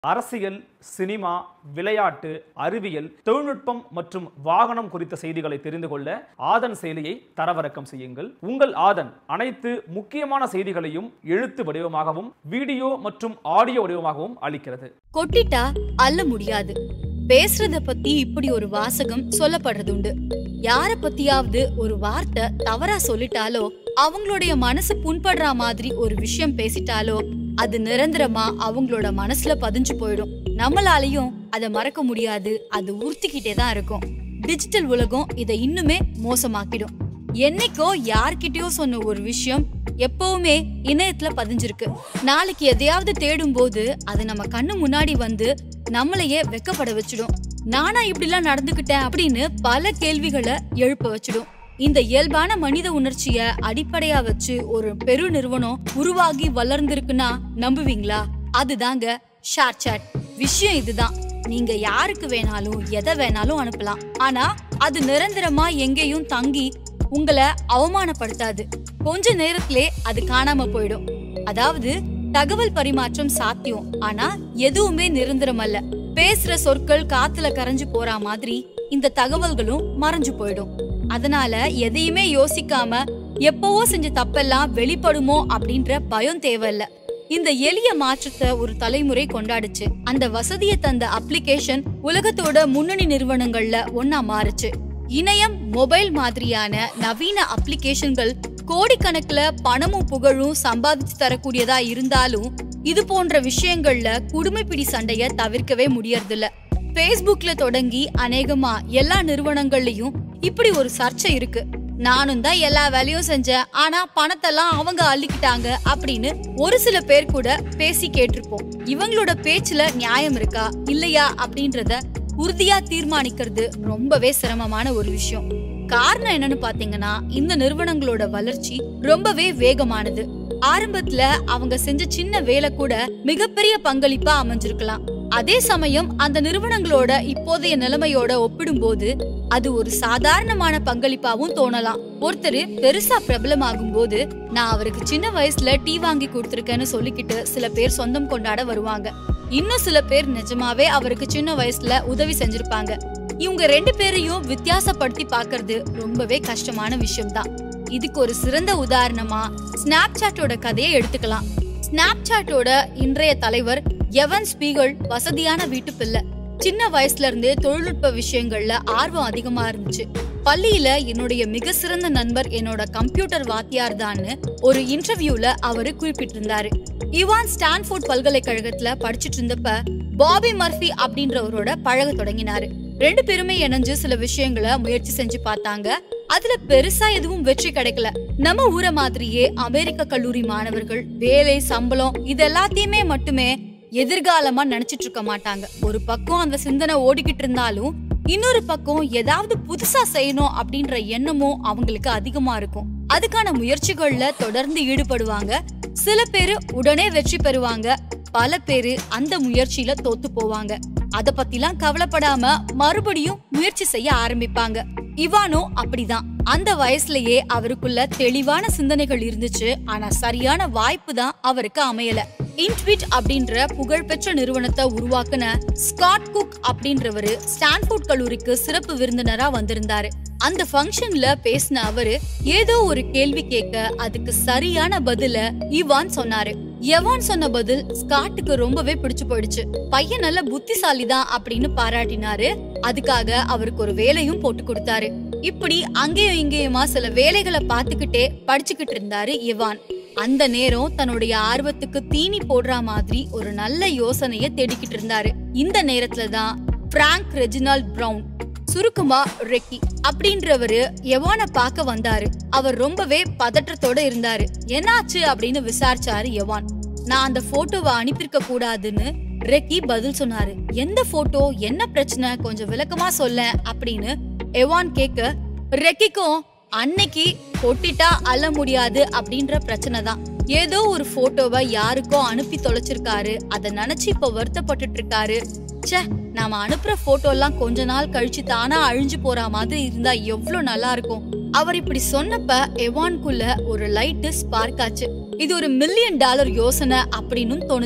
அரசியல் சினிமா விளையாட்டு அறிவியல் தொழில்நுட்பம் மற்றும் வாகனம் குறித்த செய்திகளை தெரிந்து கொள்ள ஆதன் செயலியை தரவிறக்கம் செய்யுங்கள் உங்கள் ஆதன் அனைத்து முக்கியமான செய்திகளையும் எழுத்து வடிவமாகவும் வீடியோ மற்றும் ஆடியோ வடிவமாகவும் அளிக்கிறது கொட்டிட்டா அள்ள முடியாது பேசுறத பத்தி இப்படி ஒரு வாசகம் சொல்லப்படுறது உண்டு யார பத்தியாவது ஒரு வார்த்தை தவறா சொல்லிட்டாலோ அவங்களுடைய மனசு புண்படுற மாதிரி ஒரு விஷயம் பேசிட்டாலோ அது நிரந்தரமா அவங்களோட மனசுல பதிஞ்சு போயிடும் நம்மளாலையும் அதை மறக்க முடியாது அது உறுத்திக்கிட்டே தான் இருக்கும் டிஜிட்டல் உலகம் இதை இன்னுமே மோசமாக்கிடும் என்னைக்கோ யார்கிட்டயோ சொன்ன ஒரு விஷயம் எப்பவுமே இணையத்துல பதிஞ்சிருக்கு நாளைக்கு எதையாவது தேடும் போது அது நம்ம கண்ணு முன்னாடி வந்து நம்மளையே வெக்கப்பட வச்சிடும் நானா இப்படிலாம் நடந்துக்கிட்டேன் அப்படின்னு பல கேள்விகளை எழுப்ப வச்சிடும் இந்த இயல்பான மனித உணர்ச்சிய அடிப்படையா வச்சு ஒரு பெரு நிறுவனம் உருவாகி வளர்ந்திருக்குன்னா நம்புவீங்களா அதுதாங்க ஷேர் சாட் விஷயம் இதுதான் நீங்க யாருக்கு வேணாலும் எதை வேணாலும் அனுப்பலாம் ஆனா அது நிரந்தரமா எங்கேயும் தங்கி உங்களை அவமானப்படுத்தாது கொஞ்ச நேரத்திலே அது காணாம போயிடும் அதாவது தகவல் பரிமாற்றம் சாத்தியம் ஆனா எதுவுமே நிரந்தரம் அல்ல பேசுற சொற்கள் காத்துல கரைஞ்சு போற மாதிரி இந்த தகவல்களும் மறைஞ்சு போயிடும் அதனால எதையுமே யோசிக்காம எப்பவோ செஞ்ச தப்பெல்லாம் வெளிப்படுமோ அப்படின்ற பயம் தேவையில்ல இந்த எளிய மாற்றத்தை ஒரு தலைமுறை கொண்டாடுச்சு அந்த வசதியை தந்த அப்ளிகேஷன் உலகத்தோட முன்னணி நிறுவனங்கள்ல ஒன்னா மாறுச்சு இணையம் மொபைல் மாதிரியான நவீன அப்ளிகேஷன்கள் கோடிக்கணக்குல பணமும் புகழும் சம்பாதிச்சு தரக்கூடியதா இருந்தாலும் இது போன்ற விஷயங்கள்ல குடுமைப்பிடி சண்டைய தவிர்க்கவே முடியறதில்ல ஃபேஸ்புக்ல தொடங்கி அநேகமா எல்லா நிறுவனங்கள்லயும் இப்படி ஒரு சர்ச்சை இருக்கு நானும் தான் எல்லா வேலையும் செஞ்சேன் ஆனா பணத்தெல்லாம் அவங்க அள்ளிக்கிட்டாங்க அப்படின்னு ஒரு சில பேர் கூட பேசி கேட்டிருப்போம் இவங்களோட பேச்சுல நியாயம் இருக்கா இல்லையா அப்படின்றத உறுதியா தீர்மானிக்கிறது ரொம்பவே சிரமமான ஒரு விஷயம் காரணம் என்னன்னு பாத்தீங்கன்னா இந்த நிறுவனங்களோட வளர்ச்சி ரொம்பவே வேகமானது ஆரம்பத்துல அவங்க செஞ்ச சின்ன வேலை கூட மிகப்பெரிய பங்களிப்பா அமைஞ்சிருக்கலாம் அதே சமயம் அந்த நிறுவனங்களோட இப்போதைய நிலைமையோட ஒப்பிடும்போது அது ஒரு சாதாரணமான பங்களிப்பாவும் தோணலாம் ஒருத்தர் பெருசா பிரபலமாகும் போது நான் அவருக்கு சின்ன வயசுல டீ வாங்கி கொடுத்திருக்கேன்னு சொல்லிக்கிட்டு சில பேர் சொந்தம் கொண்டாட வருவாங்க இன்னும் சில பேர் நிஜமாவே அவருக்கு சின்ன வயசுல உதவி செஞ்சிருப்பாங்க இவங்க ரெண்டு பேரையும் வித்தியாசப்படுத்தி பார்க்கிறது ரொம்பவே கஷ்டமான விஷயம்தான் இதுக்கு ஒரு சிறந்த உதாரணமா ஸ்னாப்சாட்டோட கதையை எடுத்துக்கலாம் ஸ்னாப்சாட்டோட இன்றைய தலைவர் எவன் ஸ்பீகல் வசதியான வீட்டு பிள்ளை சின்ன வயசுல இருந்தே தொழில்நுட்ப விஷயங்கள்ல ஆர்வம் அதிகமா இருந்துச்சு பள்ளியில என்னுடைய மிக சிறந்த நண்பர் என்னோட கம்ப்யூட்டர் வாத்தியார் தான்னு ஒரு இன்டர்வியூல அவரு குறிப்பிட்டிருந்தாரு இவான் ஸ்டான்ஃபோர்ட் பல்கலைக்கழகத்துல படிச்சிட்டு இருந்தப்ப பாபி மர்ஃபி அப்படின்றவரோட பழக தொடங்கினாரு ரெண்டு பேருமே இணைஞ்சு சில விஷயங்களை முயற்சி செஞ்சு பார்த்தாங்க அதுல பெருசா எதுவும் வெற்றி கிடைக்கல நம்ம ஊரை மாதிரியே அமெரிக்க கல்லூரி மாணவர்கள் வேலை சம்பளம் இது எல்லாத்தையுமே மட்டுமே எதிர்காலமா நினைச்சிட்டு இருக்க மாட்டாங்க ஒரு பக்கம் அந்த சிந்தனை ஓடிக்கிட்டு இருந்தாலும் இன்னொரு பக்கம் ஏதாவது புதுசா செய்யணும் அப்படின்ற எண்ணமும் அவங்களுக்கு அதிகமா இருக்கும் அதுக்கான முயற்சிகள்ல தொடர்ந்து ஈடுபடுவாங்க சில பேரு உடனே வெற்றி பெறுவாங்க பல பேரு அந்த முயற்சியில தோத்து போவாங்க அத பத்திலாம் கவலைப்படாம மறுபடியும் முயற்சி செய்ய ஆரம்பிப்பாங்க இவானோ அப்படிதான் அந்த வயசுலயே அவருக்குள்ள தெளிவான சிந்தனைகள் இருந்துச்சு ஆனா சரியான வாய்ப்பு தான் அவருக்கு அமையல இன்ட்விட் அப்படின்ற புகழ்பெற்ற நிறுவனத்தை உருவாக்குன ஸ்காட் குக் அப்படின்றவரு ஸ்டான்ஃபோர்ட் கல்லூரிக்கு சிறப்பு விருந்தினரா வந்திருந்தாரு அந்த ஃபங்க்ஷன்ல பேசின அவரு ஏதோ ஒரு கேள்வி கேட்க அதுக்கு சரியான பதில இவான் சொன்னாரு எவான் சொன்ன பதில் ஸ்காட்டுக்கு ரொம்பவே பிடிச்சு போயிடுச்சு பையன் நல்ல புத்திசாலி தான் அப்படின்னு பாராட்டினாரு அதுக்காக அவருக்கு ஒரு வேலையும் போட்டு கொடுத்தாரு இப்படி அங்கேயும் இங்கேயுமா சில வேலைகளை பார்த்துக்கிட்டே படிச்சுக்கிட்டு இருந்தாரு இவான் அந்த நேரம் தன்னுடைய ஆர்வத்துக்கு தீனி போடுற மாதிரி ஒரு நல்ல யோசனைய தேடிக்கிட்டு இருந்தாரு இந்த நேரத்துல தான் பிராங்க் ரெஜினால்ட் பிரவுன் சுருக்கமா ரெக்கி அப்படின்றவரு எவான பார்க்க வந்தாரு அவர் ரொம்பவே பதற்றத்தோட இருந்தாரு என்னாச்சு அப்படின்னு விசாரிச்சாரு எவான் நான் அந்த போட்டோவை அனுப்பியிருக்க கூடாதுன்னு ரெக்கி பதில் சொன்னாரு எந்த போட்டோ என்ன பிரச்சனை கொஞ்சம் விளக்கமா சொல்ல அப்படின்னு எவான் கேக்க ரெக்கிக்கும் அன்னைக்கு கொட்டிட்டா அள்ள முடியாது அப்படின்ற பிரச்சனை தான் ஏதோ ஒரு போட்டோவை யாருக்கோ அனுப்பி தொலைச்சிருக்காரு அதை நினைச்சு இப்ப வருத்தப்பட்டுட்டு இருக்காரு ச்சே நாம அனுப்புற போட்டோ எல்லாம் கொஞ்ச நாள் கழிச்சு தானா அழிஞ்சு போற மாதிரி இருந்தா எவ்வளவு நல்லா இருக்கும் அவர் இப்படி சொன்னப்ப எவான்குள்ள ஒரு லைட் ஸ்பார்க் ஆச்சு இது ஒரு மில்லியன் டாலர் யோசனை அப்படின்னு தோணுச்சு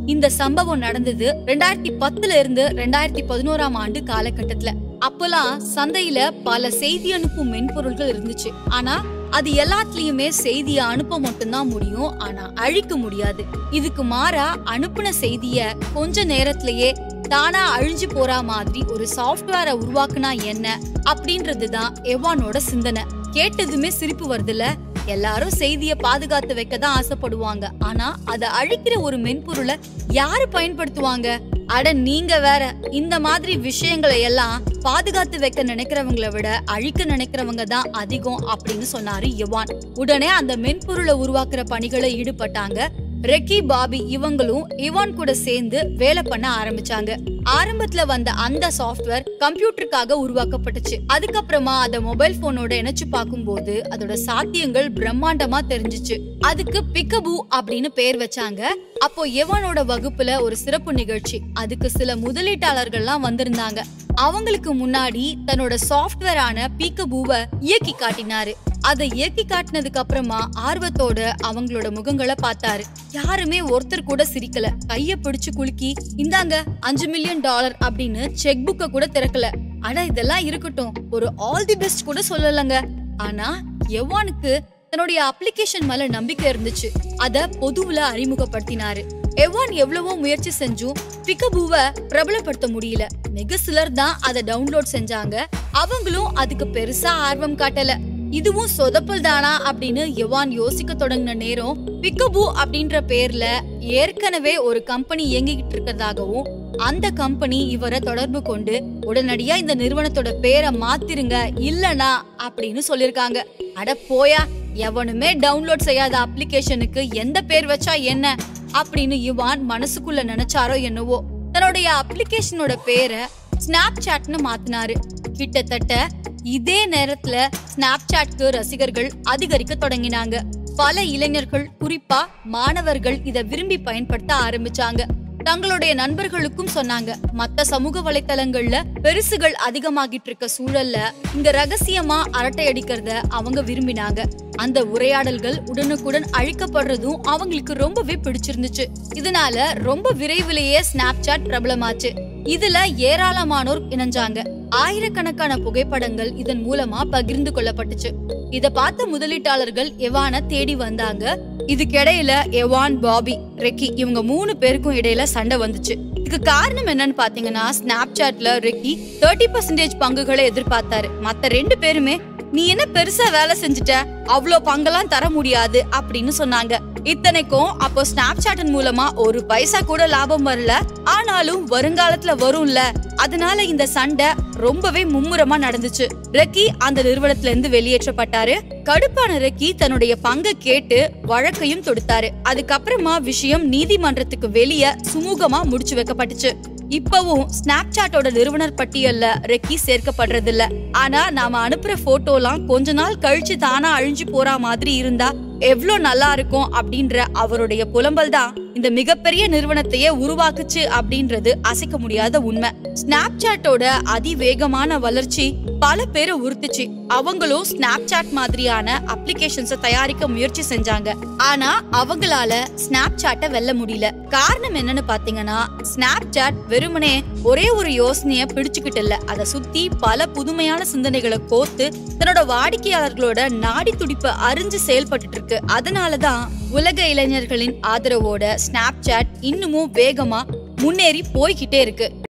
இந்த சம்பவம் நடந்தது ரெண்டாயிரத்தி பத்துல இருந்து ரெண்டாயிரத்தி பதினோராம் ஆண்டு காலகட்டத்துல அப்பெல்லாம் சந்தையில பல செய்தி அனுப்பும் மென்பொருள்கள் இருந்துச்சு ஆனா அது எல்லாத்துலயுமே செய்திய அனுப்ப மட்டும்தான் முடியும் ஆனா அழிக்க முடியாது இதுக்கு மாறா அனுப்புன செய்திய கொஞ்ச நேரத்திலேயே தானா அழிஞ்சு போற மாதிரி ஒரு சாஃப்ட்வேரை உருவாக்குனா என்ன அப்படின்றதுதான் எவானோட சிந்தனை கேட்டதுமே சிரிப்பு வருதுல எல்லாரும் செய்திய பாதுகாத்து வைக்க தான் ஆசைப்படுவாங்க ஆனா அத அழிக்கிற ஒரு மென்பொருளை யாரு பயன்படுத்துவாங்க அட நீங்க வேற இந்த மாதிரி விஷயங்களை எல்லாம் பாதுகாத்து வைக்க நினைக்கிறவங்கள விட அழிக்க நினைக்கிறவங்க தான் அதிகம் அப்படின்னு சொன்னாரு யவான் உடனே அந்த மென்பொருளை உருவாக்குற பணிகளை ஈடுபட்டாங்க ரெக்கி பாபி இவங்களும் இவான் கூட சேர்ந்து வேலை பண்ண ஆரம்பிச்சாங்க ஆரம்பத்துல வந்த அந்த சாஃப்ட்வேர் கம்ப்யூட்டருக்காக உருவாக்கப்பட்டுச்சு அதுக்கப்புறமா அத மொபைல் போனோட இணைச்சு பார்க்கும்போது அதோட சாத்தியங்கள் பிரம்மாண்டமா தெரிஞ்சுச்சு அதுக்கு பிக்கபூ அப்படின்னு பேர் வச்சாங்க அப்போ எவனோட வகுப்புல ஒரு சிறப்பு நிகழ்ச்சி அதுக்கு சில முதலீட்டாளர்கள்லாம் வந்திருந்தாங்க அவங்களுக்கு முன்னாடி தன்னோட சாஃப்ட்வேரான பீக்கபூவை இயக்கி காட்டினாரு அதை இயக்கி காட்டினதுக்கு அப்புறமா ஆர்வத்தோட அவங்களோட முகங்களை பார்த்தாரு யாருமே ஒருத்தர் கூட சிரிக்கல கைய பிடிச்சு குலுக்கி இந்தாங்க அஞ்சு மில்லியன் டாலர் அப்படின்னு செக் புக்க கூட திறக்கல அட இதெல்லாம் இருக்கட்டும் ஒரு ஆல் தி பெஸ்ட் கூட சொல்லலங்க ஆனா எவானுக்கு தன்னுடைய அப்ளிகேஷன் மேல நம்பிக்கை இருந்துச்சு அத பொதுவுல அறிமுகப்படுத்தினாரு எவான் எவ்வளவோ முயற்சி செஞ்சும் பிக்கபூவ பிரபலப்படுத்த முடியல மிக சிலர் தான் அதை டவுன்லோட் செஞ்சாங்க அவங்களும் அதுக்கு பெருசா ஆர்வம் காட்டல இதுவும் சொதப்பல் தானா அப்படின்னு எவான் யோசிக்க தொடங்கின நேரம் பிக்கபூ அப்படின்ற பேர்ல ஏற்கனவே ஒரு கம்பெனி இயங்கிக்கிட்டு இருக்கிறதாகவும் அந்த கம்பெனி இவரை தொடர்பு கொண்டு உடனடியா இந்த நிறுவனத்தோட பேரை மாத்திருங்க இல்லனா அப்படின்னு சொல்லிருக்காங்க அட போயா எவனுமே டவுன்லோட் செய்யாத அப்ளிகேஷனுக்கு எந்த பேர் வச்சா என்ன அப்படின்னு இவான் மனசுக்குள்ள நினைச்சாரோ என்னவோ தன்னுடைய அப்ளிகேஷனோட பேரை ஸ்னாப் சாட்னு மாத்தினாரு கிட்டத்தட்ட இதே நேரத்துல ஸ்னாப்சாட்க்கு ரசிகர்கள் அதிகரிக்க தொடங்கினாங்க பல இளைஞர்கள் குறிப்பா மாணவர்கள் இத விரும்பி பயன்படுத்த ஆரம்பிச்சாங்க தங்களுடைய நண்பர்களுக்கும் சொன்னாங்க மத்த சமூக வலைத்தளங்கள்ல பெருசுகள் அதிகமாகிட்டு இருக்க சூழல்ல இங்க ரகசியமா அரட்டை அடிக்கிறத அவங்க விரும்பினாங்க அந்த உரையாடல்கள் உடனுக்குடன் அழிக்கப்படுறதும் அவங்களுக்கு ரொம்பவே பிடிச்சிருந்துச்சு இதனால ரொம்ப விரைவிலேயே ஸ்னாப்சாட் பிரபலமாச்சு இதுல ஏராளமானோர் இணைஞ்சாங்க ஆயிரக்கணக்கான புகைப்படங்கள் இதன் மூலமா பகிர்ந்து கொள்ளப்பட்டுச்சு இத பார்த்த முதலீட்டாளர்கள் எவான தேடி வந்தாங்க இதுக்கிடையில எவான் பாபி ரெக்கி இவங்க மூணு பேருக்கும் இடையில சண்டை வந்துச்சு இதுக்கு காரணம் என்னன்னு பாத்தீங்கன்னா ஸ்னாப்சாட்ல ரெக்கி தேர்ட்டி பர்சன்டேஜ் பங்குகளை எதிர்பார்த்தாரு மத்த ரெண்டு பேருமே நீ என்ன பெருசா வேலை செஞ்சுட்ட அவ்வளோ பங்கெல்லாம் தர முடியாது அப்படின்னு சொன்னாங்க இத்தனைக்கும் அப்போ ஸ்னாப்சாட்டின் மூலமா ஒரு பைசா கூட லாபம் வரல ஆனாலும் வருங்காலத்துல வரும்ல அதனால இந்த சண்டை ரொம்பவே மும்முரமா நடந்துச்சு ரெக்கி அந்த நிறுவனத்துல இருந்து வெளியேற்றப்பட்டாரு கடுப்பான ரெக்கி தன்னுடைய பங்கை கேட்டு வழக்கையும் தொடுத்தாரு அதுக்கப்புறமா விஷயம் நீதிமன்றத்துக்கு வெளியே சுமூகமா முடிச்சு வைக்கப்பட்டுச்சு இப்பவும் ஸ்னாப்சாட்டோட நிறுவனர் பட்டியல்ல ரெக்கி சேர்க்கப்படுறது இல்ல ஆனா நாம அனுப்புற போட்டோலாம் கொஞ்ச நாள் கழிச்சு தானா அழிஞ்சு போற மாதிரி இருந்தா எவ்ளோ நல்லா இருக்கும் அப்படின்ற அவருடைய புலம்பல் தான் இந்த மிகப்பெரிய நிறுவனத்தையே உருவாக்குச்சு அப்படின்றது அசைக்க முடியாத உண்மை ஸ்னாப்சாட்டோட அதிவேகமான வளர்ச்சி பல பேரை உறுத்துச்சு அவங்களும் ஸ்னாப்சாட் மாதிரியான அப்ளிகேஷன்ஸ தயாரிக்க முயற்சி செஞ்சாங்க ஆனா அவங்களால ஸ்னாப்சாட்டை வெல்ல முடியல காரணம் என்னன்னு பாத்தீங்கன்னா ஸ்னாப்சாட் வெறுமனே ஒரே ஒரு யோசனைய பிடிச்சுக்கிட்டு இல்ல அதை சுத்தி பல புதுமையான சிந்தனைகளை கோத்து தன்னோட வாடிக்கையாளர்களோட நாடி துடிப்பை அறிஞ்சு செயல்பட்டு இருக்கு அதனாலதான் உலக இளைஞர்களின் ஆதரவோட ஸ்னாப்சாட் இன்னமும் வேகமா முன்னேறி போய்கிட்டே இருக்கு